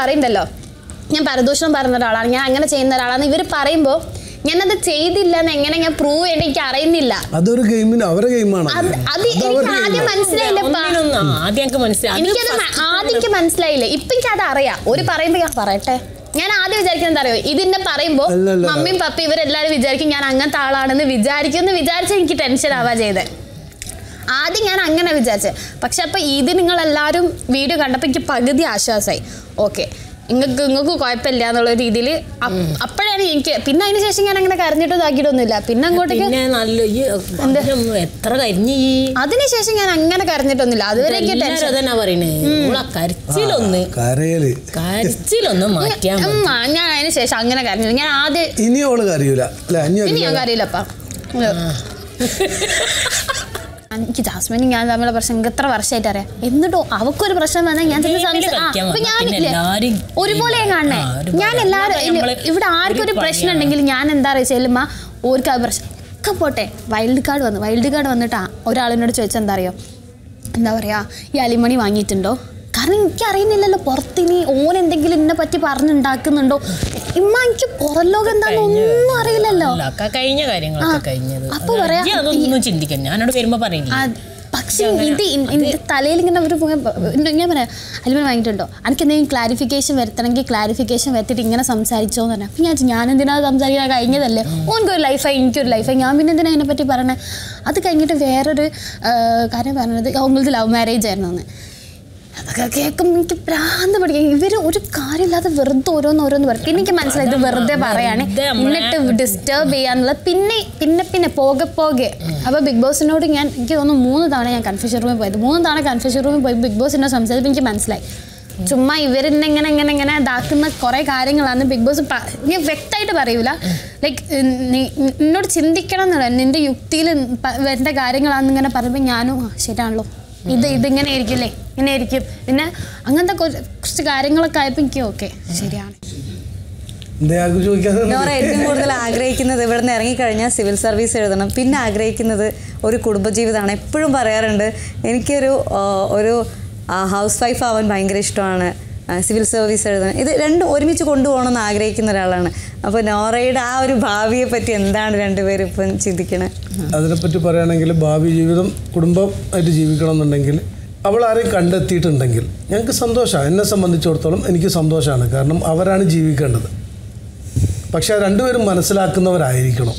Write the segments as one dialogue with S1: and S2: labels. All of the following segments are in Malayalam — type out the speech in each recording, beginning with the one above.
S1: പറയുന്നല്ലോ ഞാൻ പരദൂഷണം പറയുന്ന ഒരാളാണ് ഞാൻ അങ്ങനെ ചെയ്യുന്ന ഒരാളാണ് ഇവർ പറയുമ്പോൾ ഞാനത് ചെയ്തില്ല എന്ന് എങ്ങനെ ഞാൻ പ്രൂവ് ചെയ്യേണ്ട എനിക്ക് അറിയുന്നില്ല
S2: അതൊരു ഗെയിമിന് അവരെ ഗെയിമാണ്
S1: അത് അത് എനിക്ക് ആദ്യം മനസ്സിലായില്ലപ്പാ
S3: ഒന്നിനൊന്നും ആദ്യം എനിക്ക് മനസ്സിലായി അത്
S1: എനിക്കത് മ- ആദ്യം എനിക്ക് മനസ്സിലായില്ല ഇപ്പൊ എനിക്ക് അത് അറിയാം ഒരു പറയുമ്പോ ഞാൻ പറയട്ടെ ഞാൻ ആദ്യം വിചാരിക്കുന്നത് എന്താ അറിയോ ഇതിന്റെ പറയുമ്പോ
S2: അല്ല, അല്ല.
S1: മമ്മിയും പപ്പയും ഇവരെല്ലാരും വിചാരിക്കും ഞാൻ അങ്ങനത്തെ ആളാണെന്ന് വിചാരിക്കും എന്ന് വിചാരിച്ച എനിക്ക് ടെൻഷൻ ആവാ ചെയ്തത് ആദ്യം ഞാൻ അങ്ങനെ വിചാരിച്ചത് പക്ഷെ അപ്പൊ ഇത് നിങ്ങൾ എല്ലാവരും വീഡിയോ കണ്ടപ്പോൾ എനിക്ക് പകുതി ആശ്വാസമായി ഓക്കെ നിങ്ങൾക്ക് നിങ്ങൾക്ക് കുഴപ്പമില്ല എന്നുള്ള രീതിയിൽ അപ്പോഴാണ് എനിക്ക് പിന്നെ അതിന് ശേഷം ഞാൻ അങ്ങനെ കരഞ്ഞിട്ടും ഇതാക്കിയിട്ടൊന്നുമില്ല പിന്നെ അങ്ങോട്ടേക്ക്
S3: പിന്നെ നല്ല ഈ അതിനൊന്നും എത്ര കരിഞ്ഞു ഈ
S1: അതിനുശേഷം ഞാൻ അങ്ങനെ കരഞ്ഞിട്ടൊന്നുമില്ല അതുവരെ എനിക്ക്
S3: എല്ലാരും
S1: ടെൻഷൻ
S3: അതന്നെ പറയണേ നമ്മളെ കരച്ചിലൊന്ന്
S2: കരയല്
S3: കരച്ചിലൊന്ന് മാറ്റിയാ മതി.
S1: ഉം, ആ, ഞാൻ അതിന് ശേഷം അങ്ങനെ കരഞ്ഞില്ല ഞാൻ ആദ്യം
S2: ഇനി അവള് കരയൂല അല്ലെ അഞ്ഞു
S1: ഇനി ഞാൻ കരയില്ലപ്പാ എനിക്ക് ജാസ്മിനും ഞാൻ തമ്മിലുള്ള പ്രശ്നം എനിക്ക് എത്ര വർഷമായിട്ട് അറിയാം എന്നിട്ടോ അവക്കൊരു പ്രശ്നം വന്നാൽ ഞാൻ ചെന്ന്
S3: ഗെയിമില്
S1: സംസാ- ആ,
S3: കളിക്കാൻ
S1: അപ്പൊ
S3: വന്നാ
S1: ഞാനില്ലേ
S3: പിന്നെ എല്ലാരും
S1: ഒരുപോലെ കാണണേ
S3: ആ, ഒരുപോലെ.
S1: ഞാൻ എല്ലാവരും
S3: അല്ലാതെ നമ്മള്
S1: ഇവിടെ ആർക്കൊരു
S3: ഒരു
S1: പ്രശ്നം
S3: പണിയാണ്.
S1: ഉണ്ടെങ്കിൽ ഞാൻ എന്താ പറയുക ചെല്ലുമ്പോ ഓർക്ക് ആ പ്രശ്നം ഒക്കെ പോട്ടെ വൈൽഡ് കാർഡ് വന്നു വൈൽഡ് കാർഡ് വന്നിട്ടാ ഒരാളിനോട് ചോദിച്ചാൽ എന്താ അറിയോ എന്താ പറയാ ഈ അലിമണി വാങ്ങിയിട്ടുണ്ടോ കാരണം എനിക്ക് അറിയുന്നില്ലല്ലോ പുറത്തിനി ഓൻ എന്തെങ്കിലും എന്നെ പറ്റി പറഞ്ഞുണ്ടാക്കുന്നുണ്ടോ ഇമ്മ എനിക്ക് പുറം ലോകം എന്താണെന്ന് ഒന്നും അറിയില്ലല്ലോ
S3: അല്ല, ഒക്കെ കഴിഞ്ഞ കാര്യങ്ങളൊക്കെ
S1: ആ,
S3: കഴിഞ്ഞത്
S1: അപ്പൊ
S3: അത്
S1: പറയാ,
S3: ഇജ്ജ് അതൊന്നും ചിന്തിക്കാൻ ഞാനോട് വരുമ്പോ പറയില്ല
S1: ആ, പക്ഷേ ഇത് ഇൻ- എൻ്റെ തലയിൽ ഇങ്ങനെ ഒരു പുക- ഞാൻ പറയാം അലിമൻ വാങ്ങിയിട്ടുണ്ടോ എനിക്ക് എന്തെങ്കിലും ക്ലാരിഫിക്കേഷൻ വരുത്തണമെങ്കിൽ ക്ലാരിഫിക്കേഷൻ വരുത്തിയിട്ട് ഇങ്ങനെ സംസാരിച്ചോ എന്ന് പറഞ്ഞാൽ അപ്പം ഞാൻ ഞാൻ എന്തിനാ സംസാരിക്കാൻ കഴിഞ്ഞതല്ലേ ഓനക്കൊരു ലൈഫായി എനിക്കൊരു ലൈഫായി ഞാൻ പിന്നെ എന്തിനാ അതിനെ പറ്റി പറയണേ അത് കഴിഞ്ഞിട്ട് വേറൊരു ആ, കാര്യം പറഞ്ഞത് അവങ്ങൾക്ക് ലവ് മാരേജ് ആയിരുന്നു എന്ന് അതൊക്കെ കേൾക്കുമ്പോൾ എനിക്ക് ഭ്രാന്ത് പഠിക്കും ഇവർ ഒരു കാര്യമില്ലാതെ വെറുതെ ഓരോന്ന് ഓരോന്ന് പറയും പിന്നെ എനിക്ക് മനസ്സിലായി ഇത് വെറുതെ പറയാണ്
S3: വെറുതെ നമ്മളെ
S1: എന്നിട്ട് ഡിസ്റ്റർബ് ചെയ്യാന്നുള്ളത് പിന്നെ പിന്നെ പിന്നെ പോകെ പോകെ അപ്പോൾ ബിഗ് ബോസിനോട് ഞാൻ എനിക്ക് തോന്നുന്നു മൂന്ന് തവണ ഞാൻ കൺഫ്യൂഷൻ റൂമിൽ പോയത് മൂന്ന് തവണ കൺഫ്യൂഷൻ റൂമിൽ പോയി ബിഗ് ബോസിനോട് സംസാരിച്ചപ്പോൾ എനിക്ക് മനസ്സിലായി ചുമ്മാ ഇവരെന്നെ ഇങ്ങനെ ഇങ്ങനെ ഇങ്ങനെ ഇതാക്കുന്ന കുറേ കാര്യങ്ങളാണ് ബിഗ് ബോസ് പ- ഞാൻ വ്യക്തമായിട്ട് പറയൂല ലൈക്ക് എന്നോട് ചിന്തിക്കണം എന്നുള്ള നിന്റെ യുക്തിയിൽ പ- വരുന്ന കാര്യങ്ങളാണെന്ന് ഇങ്ങനെ പറയുമ്പോൾ ഞാനും ആ ശരിയാണല്ലോ ഇത് ഇതിങ്ങനെ ആയിരിക്കില്ലേ ഇങ്ങനെ ആയിരിക്കും പിന്നെ അങ്ങനത്തെ കുറച്ച് കുറച്ച് കാര്യങ്ങളൊക്കെ ആയപ്പോൾ എനിക്ക് ഓക്കെ ശരിയാണ്
S2: എന്താ ചോദിക്കാതെ
S4: നോറ ഏറ്റവും കൂടുതൽ ആഗ്രഹിക്കുന്നത് ഇവിടെ നിന്ന് ഇറങ്ങിക്കഴിഞ്ഞാൽ സിവിൽ സർവീസ് എഴുതണം പിന്നെ ആഗ്രഹിക്കുന്നത് ഒരു കുടുംബജീവിതമാണ് എപ്പോഴും പറയാറുണ്ട് എനിക്കൊരു ആ, ഒരു ഹൗസ് വൈഫ് ആവാൻ ഭയങ്കര ഇഷ്ടമാണ് ആ, സിവിൽ സർവീസ് എഴുതണം ഇത് രണ്ടും ഒരുമിച്ച് കൊണ്ടുപോകണമെന്ന് ആഗ്രഹിക്കുന്ന ഒരാളാണ് അപ്പോൾ നോറയുടെ ആ ഒരു ഭാവിയെ പറ്റി എന്താണ് രണ്ടുപേരും ഇപ്പം ചിന്തിക്കണത്
S2: അതിനെപ്പറ്റി പറയുകയാണെങ്കിൽ ഭാവി ജീവിതം കുടുംബം ആയിട്ട് ജീവിക്കണം എന്നുണ്ടെങ്കിൽ അവൾ ആരെയും കണ്ടെത്തിയിട്ടുണ്ടെങ്കിൽ ഞങ്ങൾക്ക് സന്തോഷമാണ് എന്നെ സംബന്ധിച്ചിടത്തോളം എനിക്ക് സന്തോഷമാണ് കാരണം അവരാണ് ജീവിക്കേണ്ടത് പക്ഷേ ആ രണ്ടുപേരും മനസ്സിലാക്കുന്നവരായിരിക്കണം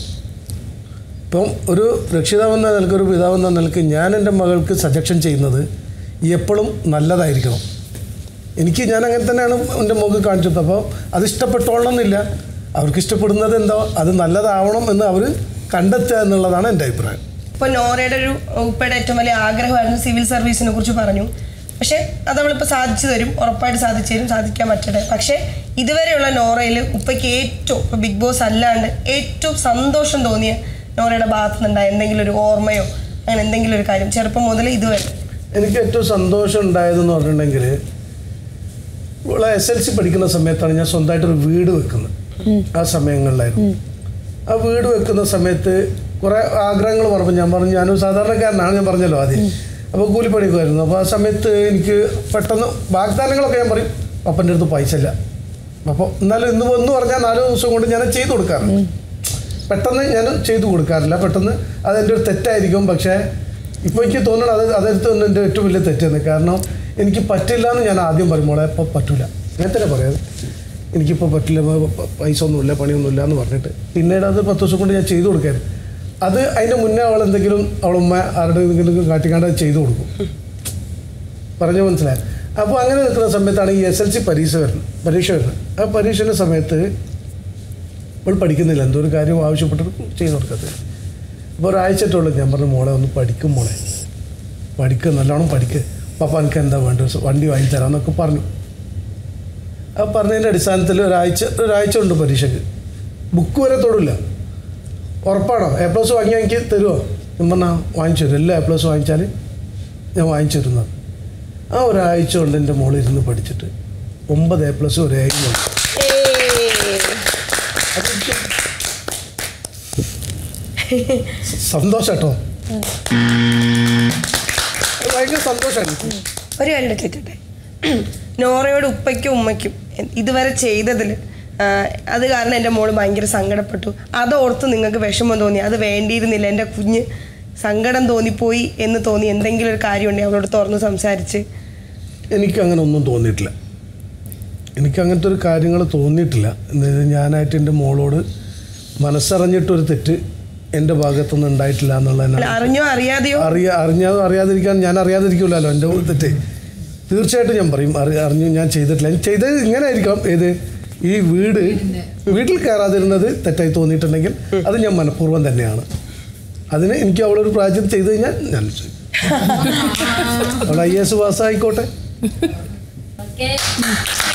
S2: ഇപ്പം ഒരു രക്ഷിതാവെന്ന നിലക്ക് ഒരു പിതാവെന്ന നിലക്ക് ഞാൻ എൻ്റെ മകൾക്ക് സജഷൻ ചെയ്യുന്നത് എപ്പോഴും നല്ലതായിരിക്കണം എനിക്ക് ഞാൻ അങ്ങനെ തന്നെയാണ് എൻ്റെ മുഖ് കാണിച്ചത് അപ്പോൾ അത് ഇഷ്ടപ്പെട്ടോളണമെന്നില്ല അവർക്ക് ഇഷ്ടപ്പെടുന്നത് എന്തോ അത് നല്ലതാവണം എന്ന് അവർ കണ്ടെത്തുക എന്നുള്ളതാണ് എൻ്റെ അഭിപ്രായം
S5: ഇപ്പൊ നോറയുടെ ഒരു ഉപ്പയുടെ ഏറ്റവും വലിയ ആഗ്രഹമായിരുന്നു സിവിൽ സർവീസിനെ കുറിച്ച് പറഞ്ഞു പക്ഷെ അത് അവളിപ്പോൾ സാധിച്ചു തരും ഉറപ്പായിട്ട് സാധിച്ചു തരും സാധിക്കാൻ പറ്റട്ടെ പക്ഷെ ഇതുവരെയുള്ള നോറയിൽ ഉപ്പയ്ക്ക് ഏറ്റവും ഇപ്പൊ ബിഗ് ബോസ് അല്ലാണ്ട് ഏറ്റവും സന്തോഷം തോന്നിയ നോറയുടെ ഭാഗത്തു നിന്നുണ്ടായ എന്തെങ്കിലും ഒരു ഓർമ്മയോ അങ്ങനെ എന്തെങ്കിലും ഒരു കാര്യം ചെറുപ്പം മുതൽ ഇതുവരെ
S2: എനിക്ക് ഏറ്റവും സന്തോഷം ഉണ്ടായതെന്ന് പറഞ്ഞിട്ടുണ്ടെങ്കിൽ ഇവിടെ എസ് എൽ സി പഠിക്കുന്ന സമയത്താണ് ഞാൻ സ്വന്തമായിട്ടൊരു വീട് വെക്കുന്നത് ആ സമയങ്ങളിലായിരുന്നു ആ വീട് വെക്കുന്ന സമയത്ത് കുറേ ആഗ്രഹങ്ങൾ പറഞ്ഞു ഞാൻ പറഞ്ഞു ഞാനൊരു സാധാരണക്കാരനാണ് ഞാൻ പറഞ്ഞല്ലോ ആദ്യം അപ്പോൾ കൂലിപ്പണിക്കുമായിരുന്നു അപ്പോൾ ആ സമയത്ത് എനിക്ക് പെട്ടെന്ന് വാഗ്ദാനങ്ങളൊക്കെ ഞാൻ പറയും അപ്പൻ്റെ അടുത്ത് പൈസ ഇല്ല അപ്പോൾ എന്നാലും ഇന്ന് ഒന്ന് പറഞ്ഞാൽ നാല് ദിവസം കൊണ്ട് ഞാൻ ചെയ്തു കൊടുക്കാറുണ്ട് പെട്ടെന്ന് ഞാൻ ചെയ്തു കൊടുക്കാറില്ല പെട്ടെന്ന് അതെൻ്റെ ഒരു തെറ്റായിരിക്കും പക്ഷേ ഇപ്പോൾ എനിക്ക് തോന്നണം അത് അതെടുത്ത് തന്നെ എൻ്റെ ഏറ്റവും വലിയ തെറ്റാണ് കാരണം എനിക്ക് പറ്റില്ല എന്ന് ഞാൻ ആദ്യം പറയും മോളെ ഇപ്പോൾ പറ്റൂല ഞാൻ തന്നെ പറയാം എനിക്കിപ്പോൾ പറ്റില്ല പ- പ- പൈസ ഒന്നുമില്ല പണിയൊന്നുമില്ല എന്ന് പറഞ്ഞിട്ട് പിന്നീട് അത് പത്ത് ദിവസം കൊണ്ട് ഞാൻ ചെയ്തു കൊടുക്കാറ് അത് അതിൻ്റെ മുന്നേ അവൾ എന്തെങ്കിലും അവളുമ്മ ആരുടെ എന്തെങ്കിലും കാട്ടിക്കാണ്ട് അത് ചെയ്തു കൊടുക്കും പറഞ്ഞു മനസ്സിലായി അപ്പോൾ അങ്ങനെ നിൽക്കുന്ന സമയത്താണ് ഈ എസ് എൽ സി പരീക്ഷ വരുന്നത് പരീക്ഷ വരുന്നത് ആ പരീക്ഷയുടെ സമയത്ത് അവൾ പഠിക്കുന്നില്ല എന്തോ ഒരു കാര്യം ആവശ്യപ്പെട്ടിട്ട് ചെയ്തു കൊടുക്കത്തില്ല അപ്പോൾ ഒരാഴ്ചയിട്ടുള്ളൂ ഞാൻ പറഞ്ഞു മോളെ ഒന്ന് പഠിക്കും മോളെ പഠിക്കുക നല്ലോണം പഠിക്ക് പപ്പ എനിക്ക് എന്താ വേണ്ടത് വണ്ടി വാങ്ങിത്തരാമെന്നൊക്കെ പറഞ്ഞു ആ പറഞ്ഞതിൻ്റെ അടിസ്ഥാനത്തിൽ ഒരാഴ്ച ഒരാഴ്ച ഉണ്ട് പരീക്ഷയ്ക്ക് ബുക്ക് വരെ തൊടില്ല ഉറപ്പാണോ എ പ്ലസ് വാങ്ങിയാൽ എനിക്ക് തരുമോ ഞാൻ പറഞ്ഞാൽ വാങ്ങിച്ചു തരും എല്ലാ എ പ്ലസ് വാങ്ങിച്ചാൽ ഞാൻ വാങ്ങിച്ചു തരുന്നത് ആ ഒരാഴ്ച കൊണ്ട് എൻ്റെ മോൾ ഇരുന്ന് പഠിച്ചിട്ട് ഒമ്പത് എ പ്ലസ് ഒരു എ സന്തോഷം കേട്ടോ ഭയങ്കര സന്തോഷമാണ്
S5: ഒരു കാര്യം ചോദിച്ചോട്ടെ നോറയോട് ഉപ്പയ്ക്കും ഉമ്മയ്ക്കും എ- ഇതുവരെ ചെയ്തതിൽ അത് കാരണം എൻ്റെ മോള് ഭയങ്കര സങ്കടപ്പെട്ടു അതോർത്ത് നിങ്ങൾക്ക് വിഷമം തോന്നി അത് വേണ്ടിയിരുന്നില്ല എൻ്റെ കുഞ്ഞ് സങ്കടം തോന്നിപ്പോയി എന്ന് തോന്നി എന്തെങ്കിലും ഒരു കാര്യമുണ്ടെങ്കിൽ അവളോട് തുറന്ന് സംസാരിച്ച്
S2: എനിക്ക് അങ്ങനെ ഒന്നും തോന്നിയിട്ടില്ല എനിക്ക് അങ്ങനത്തെ ഒരു കാര്യങ്ങൾ തോന്നിയിട്ടില്ല എന്നുവെച്ചാൽ ഞാനായിട്ട് എൻ്റെ മോളോട് മനസ്സറിഞ്ഞിട്ടൊരു തെറ്റ് എൻ്റെ ഭാഗത്തുനിന്ന് ഉണ്ടായിട്ടില്ല
S5: അല്ല,
S2: എന്നുള്ളതിനാണ്
S5: അറിഞ്ഞോ അറിയാതെയോ
S2: അറിയാ അറിഞ്ഞാതോ അറിയാതിരിക്കാൻ ഞാൻ അറിയാതിരിക്കില്ലല്ലോ എൻ്റെ തെറ്റ് തീർച്ചയായിട്ടും ഞാൻ പറയും അറി അറിഞ്ഞു ഞാൻ ചെയ്തിട്ടില്ല ഞാൻ ചെയ്തത് ഇങ്ങനെ ആയിരിക്കാം ഏത് ഈ വീട് വീട്ടിൽ കയറാതിരുന്നത് തെറ്റായി തോന്നിയിട്ടുണ്ടെങ്കിൽ അത് ഞാൻ മനഃപൂർവ്വം തന്നെയാണ് അതിന് എനിക്ക് അവളൊരു പ്രാജ്യം ചെയ്ത് കഴിഞ്ഞാൽ ഞാൻ ചെയ്യും അവൾ ഐ എസ് പാസ്സായിക്കോട്ടെ